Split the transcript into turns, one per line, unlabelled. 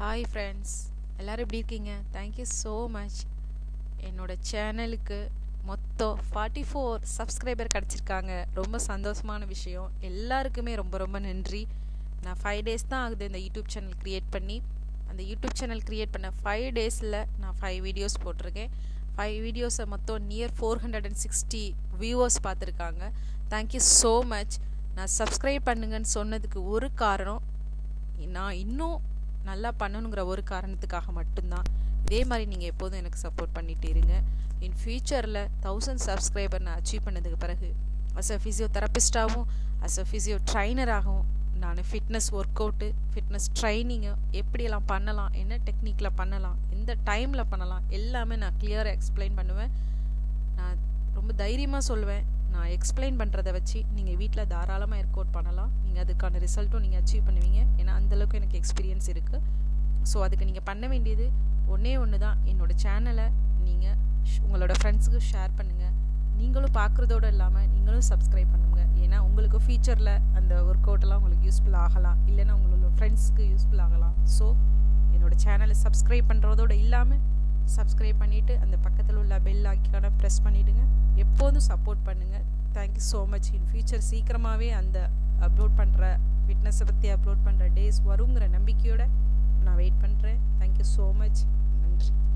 hi friends எல்லோரும் எப்படி இருக்கீங்க தேங்க்யூ ஸோ மச் என்னோட சேனலுக்கு மொத்தம் ஃபார்ட்டி ஃபோர் சப்ஸ்கிரைபர் கிடச்சிருக்காங்க ரொம்ப சந்தோஷமான விஷயம் எல்லாருக்குமே ரொம்ப ரொம்ப நன்றி நான் ஃபைவ் டேஸ் தான் ஆகுது இந்த யூடியூப் சேனல் க்ரியேட் பண்ணி அந்த யூடியூப் சேனல் க்ரியேட் பண்ண ஃபைவ் டேஸில் நான் ஃபைவ் வீடியோஸ் போட்டிருக்கேன் ஃபைவ் வீடியோஸை மொத்தம் near four hundred and sixty viewers பார்த்துருக்காங்க தேங்க்யூ ஸோ மச் நான் சப்ஸ்கிரைப் பண்ணுங்கன்னு சொன்னதுக்கு ஒரு காரணம் நான் இன்னும் நல்லா பண்ணணுங்கிற ஒரு காரணத்துக்காக மட்டும்தான் இதே மாதிரி நீங்கள் எப்போதும் எனக்கு சப்போர்ட் பண்ணிகிட்டே இருங்க இன் ஃப்யூச்சரில் தௌசண்ட் சப்ஸ்கிரைபர் நான் அச்சீவ் பண்ணதுக்கு பிறகு அஸ் அ ஃபிசியோதெரபிஸ்டாகவும் அஸ் அ ஃபிசியோ ட்ரைனராகவும் நான் ஃபிட்னஸ் ஒர்க் அவுட்டு ஃபிட்னஸ் ட்ரைனிங்கு எப்படியெல்லாம் பண்ணலாம் என்ன டெக்னிக்கில் பண்ணலாம் எந்த டைமில் பண்ணலாம் எல்லாமே நான் கிளியராக எக்ஸ்பிளைன் பண்ணுவேன் நான் ரொம்ப தைரியமாக சொல்லுவேன் நான் எக்ஸ்பிளைன் பண்ணுறத வச்சு நீங்கள் வீட்டில் தாராளமாக ஒர்க் அவுட் பண்ணலாம் நீங்கள் அதுக்கான ரிசல்ட்டும் நீங்கள் அச்சீவ் பண்ணுவீங்க ஏன்னா அந்தளவுக்கு எனக்கு எக்ஸ்பீரியன்ஸ் இருக்குது ஸோ அதுக்கு நீங்கள் பண்ண வேண்டியது ஒன்றே ஒன்று தான் என்னோடய சேனலை நீங்கள் உங்களோட ஃப்ரெண்ட்ஸுக்கு ஷேர் பண்ணுங்கள் நீங்களும் பார்க்குறதோடு இல்லாமல் நீங்களும் சப்ஸ்கிரைப் பண்ணுங்கள் ஏன்னா உங்களுக்கு ஃபியூச்சரில் அந்த ஒர்க் அவுட்டெல்லாம் உங்களுக்கு யூஸ்ஃபுல் ஆகலாம் இல்லைன்னா உங்களோட ஃப்ரெண்ட்ஸ்க்கு யூஸ்ஃபுல் ஆகலாம் ஸோ என்னோடய சேனலை சப்ஸ்கிரைப் பண்ணுறதோடு இல்லாமல் சப்ஸ்கிரைப் பண்ணிவிட்டு அந்த பக்கத்தில் உள்ள பெல் ஐக்கானை ப்ரெஸ் பண்ணிவிடுங்க எப்போதும் சப்போர்ட் பண்ணுங்கள் thank you so much in future சீக்கிரமாகவே அந்த அப்லோட் பண்ணுற ஃபிட்னஸை பற்றி அப்லோட் பண்ணுற டேஸ் வருங்கிற நம்பிக்கையோடு நான் வெயிட் பண்ணுறேன் தேங்க்யூ ஸோ மச் நன்றி